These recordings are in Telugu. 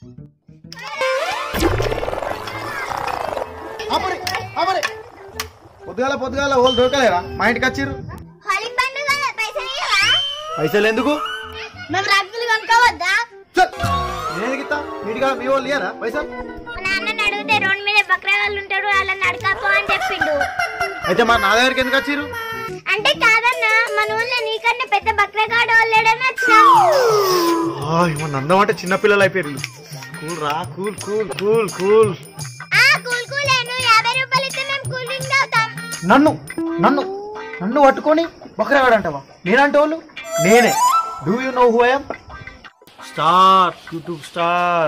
ఆపరే ఆపరే పొద్దుగాల పొద్దుగాల వాళ్ళు దొరకలేరా మా ఇంటికి వచ్చిర్రు హోలీ పండుగ పైసలు ఇవ్వవా పైసలు ఎందుకు మేము రగ్గులు కొనుక్కోవద్దా చల్. నేను గిత్తా నీటిగా మీ వాళ్ళు ఇయ్యరా పైసలు మా నాన్నని అడిగితే రోడ్డు మీద బక్రా వాళ్ళు ఉంటాడు వాళ్ళని అడకపో అని చెప్పిండు అయితే మా నా దగ్గరికి ఎందుకు వచ్చిర్రు అంటే కాదన్నా మన ఊళ్ళో నీకంటే పెద్ద బక్రగాడు వాళ్ళేడని వచ్చినా ఏమన్నా అందం అంటే చిన్నపిల్లలు అయిపోయారు వీళ్ళు. కూల్ రా కూల్ కూల్ కూల్ కూల్ ఆ కూల్ కూలేను యాభై రూపాయలు ఇస్తే మేము కూల్ డ్రింక్ తాగుతాం నన్ను నన్ను నన్ను పట్టుకొని బకరాగాడు అంటావా నేనంటే వాళ్ళు నేనే do you know who I'm star YouTube star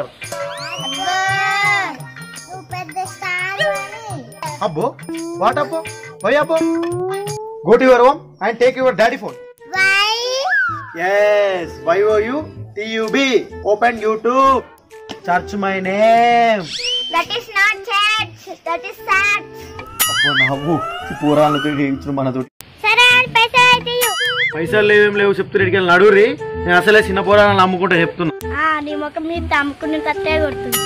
నువ్వు పెద్ద స్టార్ అని అబ్బో వాట్ అబ్బో వై అబ్బో go to your home and take your daddy phone Y S Y O U T U B open YouTube search my name that is not chats that is sats అబ్బో నవ్వు ఈ పూరాలతో ఇచ్చిన మనతో సరే అని పైసలు అయితే ఇవ్వు. పైసలు లేవేం లేవు చెప్తున్నారు ఇడికి నడురి నేను అసలే చిన్న పోరాలను నమ్ముకుంటా చెప్తున్నా ఆ నీ ముఖం మీద అమ్ముకుని కట్టే కొడుతుంది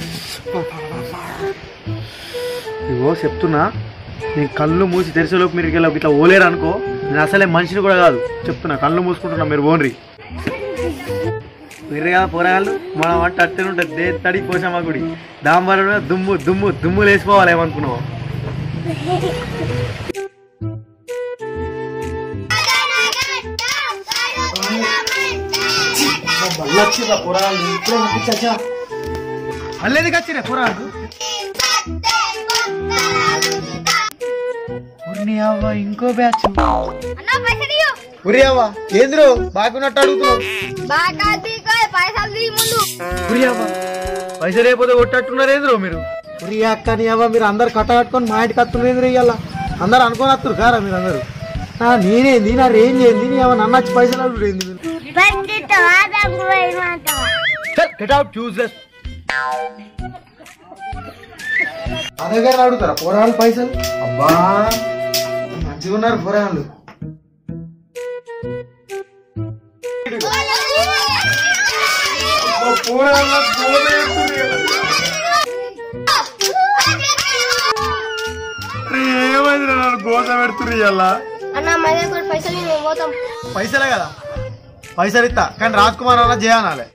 ఇగో చెప్తున్నా నేను కళ్ళు మూసి తెరిసేలోపు మీరు ఇట్లా ఇట్లా ఓలేరు అనుకో నేను అసలే మనిషిని కూడా కాదు చెప్తున్నా కళ్ళు మూసుకుంటున్నా మీరు ఓన్రి మీరు కదా పోరాగాళ్ళు మనం అంటే అట్టనే ఉంటుంది దే తడి పోసామా గుడి దాంబరం దుమ్ము దుమ్ము దుమ్ము లేచిపోవాలి ఏమనుకున్నావు మళ్ళీ ఎందుకు వచ్చినా పురాణాలు ఉర్ని అవ్వ ఇంకో బ్యాచ్ అన్న పైసలు ఇవ్వు. ఉరి అవ్వ ఏంద్రు బాగున్నట్టు అడుగుతున్నావు బాగా తీసుకో, పైసలు తీ ముందు ఉరి అవ్వ పైసలు లేకపోతే కొట్టట్టున్నారు ఏంద్రు మీరు ఉరి అక్క నీ అవ్వ మీరు అందరు కట్ట కట్టుకొని మా ఇంటికి వస్తున్నారు ఏంద్రు ఇయ్యాల అందరు అనుకొని వస్తారు కారా మీరు అందరు ఆ, నేనేంది నా రేంజ్ ఏంది నీ అవ్వ నన్ను వచ్చి పైసలు అడుగుడు ఏంది మీరు బండితవా దగ్గు వేయమంటావా గెట్ అవుట్ చూస్లెస్ అదే గారు అడుగుతారా పోరాళ్ళు పైసలు అబ్బా మంచిగా ఉన్నారు పోరాళ్ళు ఏమైంది నన్ను గోస పెడుతున్నారు ఇవాళ అన్న మా దగ్గర పైసలు మేము పోతాం పైసలే కదా పైసలు ఇస్తా కానీ రాజ్ కుమార్ అన్న చేయనాలే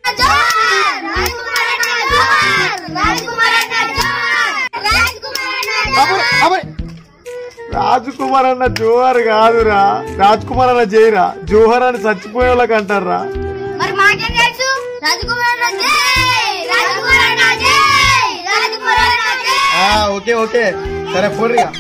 రాజ్ కుమార్ అన్న జోహర్ కాదురా రాజ్ కుమార్ అన్న జైరా జోహర్ అని చచ్చిపోయే వాళ్ళకి అంటారా మరి మాకేం తెలుసు రాజకుమార్ అన్న జై! రాజకుమార్ అన్న జై! రాజకుమార్ అన్న జై! ఓకే ఓకే సరే పోర్రిగా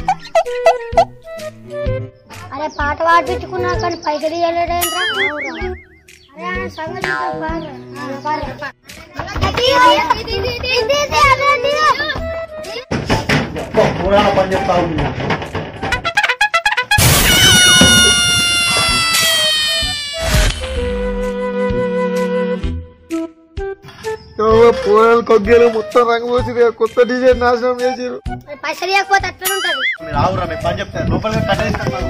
అరే పాట పాడించుకున్నా కానీ పైసలు ఇవ్వలేడేంట్రా అరే ఆయన సంగతి ఇంకా బాగా. ఆ, బాగా. అది ఇది, ఇది, ఇది, ఇది, ఇది, అదే, అది. పురాణ పని చెప్తా ఉంది పూరాలు కొగ్గేలు మొత్తం రంగు పోసి కొత్త డిజైన్ నాశనం చేసిరు మరి పైసలు ఇవ్వకపోతే అట్లనే ఉంటది మీరు ఆవురా మేము పని చెప్తాను లోపలికి కట్టేస్తాను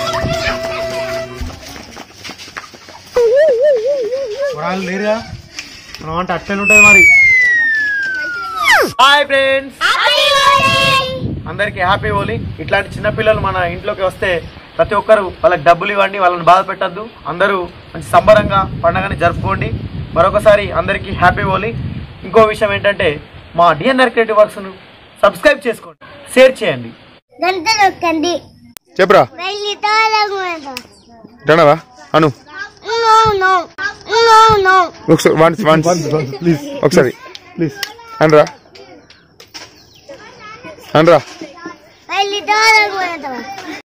పురాలు లేరుగా మనం అంటే అట్లనే ఉంటుంది మరి హాయ్ ఫ్రెండ్స్ అందరికీ హ్యాపీ హోలీ ఇట్లాంటి చిన్నపిల్లలు మన ఇంట్లోకి వస్తే ప్రతి ఒక్కరు వాళ్ళకి డబ్బులు ఇవ్వండి వాళ్ళని బాధ పెట్టద్దు అందరూ మంచి సంబరంగా పండగని జరుపుకోండి మరొకసారి అందరికీ హ్యాపీ హోలీ ఇంకో విషయం ఏంటంటే మా డిఎన్ఆర్ క్రియేటివ్ వర్క్స్ను సబ్స్క్రైబ్ చేసుకోండి షేర్ చేయండి గంట నొక్కండి చెప్పురా వెళ్ళి తోలకూడదు రణవా అను నో నో నో నో ఒకసారి వన్స్ వన్స్ ప్లీజ్ ఒకసారి ప్లీజ్ అనరా అనరా వెళ్ళి తోలకూడదు